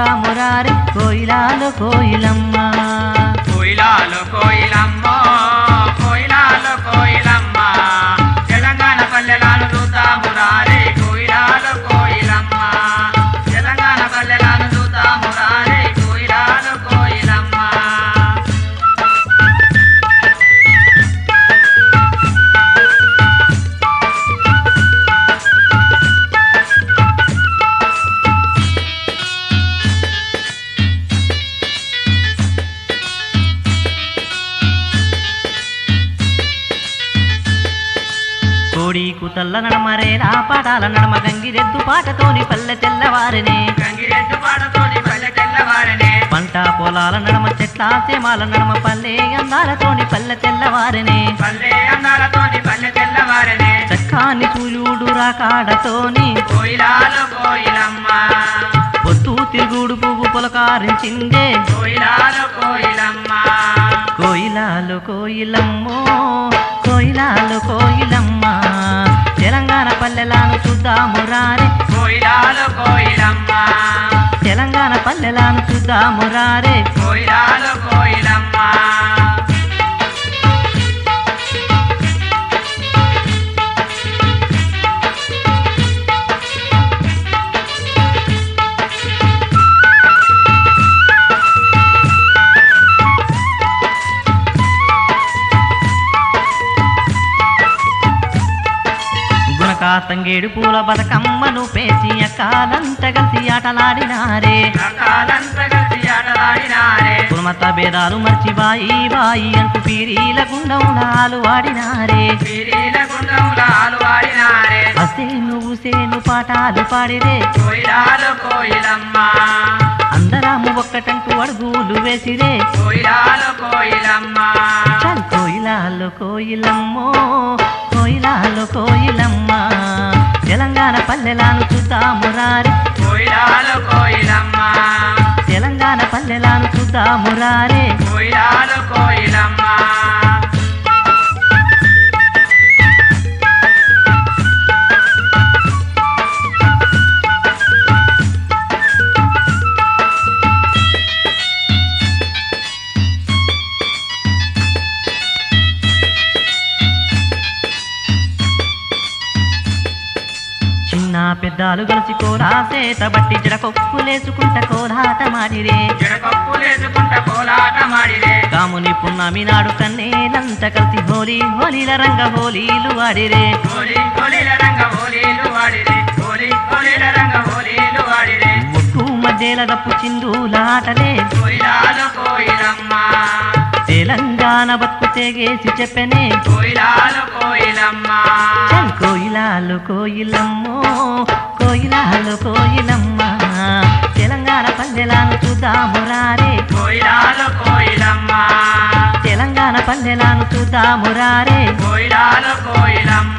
చూద్దామురారే కోయిలాలు కోయిలమ్మ కోయిలాలు కోయిలమ్మ కోయిలాలు కోయిలమ్మ తెలంగాణ పల్లెలాలు చూద్దాము రారే కోయిలాలు కోయిలమ్మ తెలంగాణ పల్లెలాలు చూద్దాము రారే కోయిలాలు కోయిలమ్మ కోడి కుతల్ల నడమరేలా పాటాల నడమ గంగిరెద్దు పాటతోని పల్లె తెల్లవారినే గంగిరెద్దు పాటతోని పల్లె తెల్లవారనే పంట పొలాల నడమ చెట్ల సేమాల నడమ పల్లె అందాలతోని పల్లె తెల్లవారినే పల్లె అందాలతోని పల్లె తెల్లవారనే చక్కాని సూర్యుడు రాకాడతోని కోయిలాలు కోయిలమ్మ పొద్దు తిరుగుడు పువ్వు పులకారించిందే కోయిలాలు కోయిలమ్మ కోయిలాలు కోయిలమ్మో కోయిలాలు కోయిలమ్మ తెలంగాణ పల్లెలాను చూద్దాము రారే కోయిలాలు కోయిలమ్మ తెలంగాణ పల్లెలాను చూద్దాము రారే కోయిలాలు కోయిలమ్మ గుణకా తంగేడు పూల బతుకమ్మను పేచి అక్కాలంత కలిసి ఆటలాడినారే రకాలంతా కలిసి ఆటలాడినారే కులమత భేదాలు మర్చి బాయి బాయి అంటూ పీరీల గుండములాలు ఆడినారే పిరీల గుండములాలు ఆడినారే అసే నువ్వు సేను పాటాలు పాడిరే కోయిలాలు కోయిలమ్మ అందరాము ఒక్కటంటూ అడుగులు వేసిరే కోయిలాలు కోయిలమ్మ చల్ కోయిలాలు కోయిలమ్మో కోయిలాలు కోయిలమ్మ తెలంగాణ పల్లెలాను చూద్దాము రారే కోయిలాలు కోయిలమ్మ తెలంగాణ పల్లెలాను చూద్దాము రారే కోయిలాలు కోయిలమ్మ చిన్న పెద్దాలు కలిసి కోరాసేత బట్టి జడకొప్పులేసుకుంట కోలాట మాడిరే జడపప్పులేసుకుంట కోలాటమాడిరే కాముని పున్నమి నాడు కన్నేలంత కలిసి హోలీ హోలీల రంగ హోలీలు ఆడిరే హోలీ హోలీల రంగ హోలీలు వాడిరే హోలీ హోలీల రంగ హోలీలు వాడిరే ఒట్టు మధ్యల దప్పు చిందులాటలే కోయిలాలు కోయిలమ్మ తెలంగాణ బతుకు తెగేసి చెప్పనే కోయిలాలు కోయిలమ్మ చల్ కోయిలాలు కోయిలమ్మో కోయిలాలు కోయిలమ్మ తెలంగాణ పల్లెలాను చూద్దాము రారే కోయిలాలు కోయిలమ్మ తెలంగాణ పల్లెలాను చూద్దాము రారే కోయిలాలు కోయిలమ్మ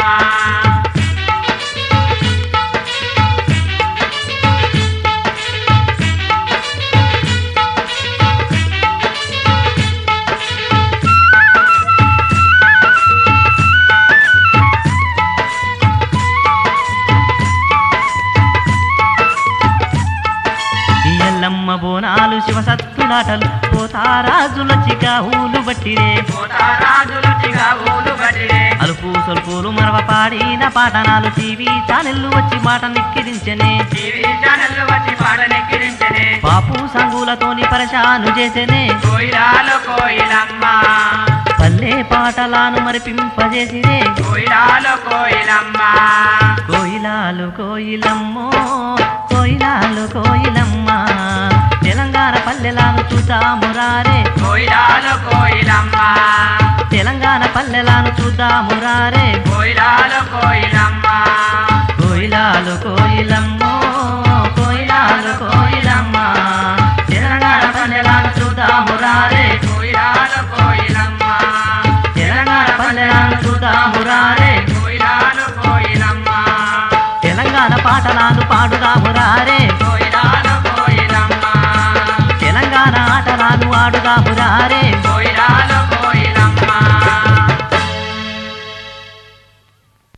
ఈ ఎల్లమ్మ బోనాలు శివసత్తులాటలు పోతారాజులొచ్చిగా ఊలు బట్టిరే పోతారాజులు చిగావులు బడిరే అలుపు సొల్పులు మరవ పాడిన పాటనాలు టీవీ ఛానళ్ళు వచ్చి మాట నిక్కిరించనే టీవీ ఛానళ్ళు వచ్చి పాడనెక్కిరించనే పాపు సంగులతోని పరశాను చేసెనే కోయిలాలు కోయిలమ్మ పల్లె పాటలాను మరిపింపజేసిరే కోయిలాలు కోయిలమ్మ కోయిలాలు కోయిలమ్మో కోయిలాలు కోయిలమ్మ తెలంగాణ పల్లెలాను చూద్దాము రారే కోయిలాలు కోయిలమ్మ తెలంగాణ పల్లెలాను చూద్దాము రారే కోయిలాలు కోయిలమ్మ కోయిలాలు కోయిలమ్మో కోయిలాలు కోయిలమ్మ తెలంగాణ పల్లెలాను చూద్దాము రారే కోయిలాలు కోయిలమ్మ తెలంగాణ పల్లెలాను చూద్దాము రారే కోయిలాలు కోయిలమ్మ తెలంగాణ పాటలాను పాడుదాము రారే కోయిలాలు కోయిలమ్మ తెలంగాణ ఆటలాను ఆడుదాము రారే కోయిలాలు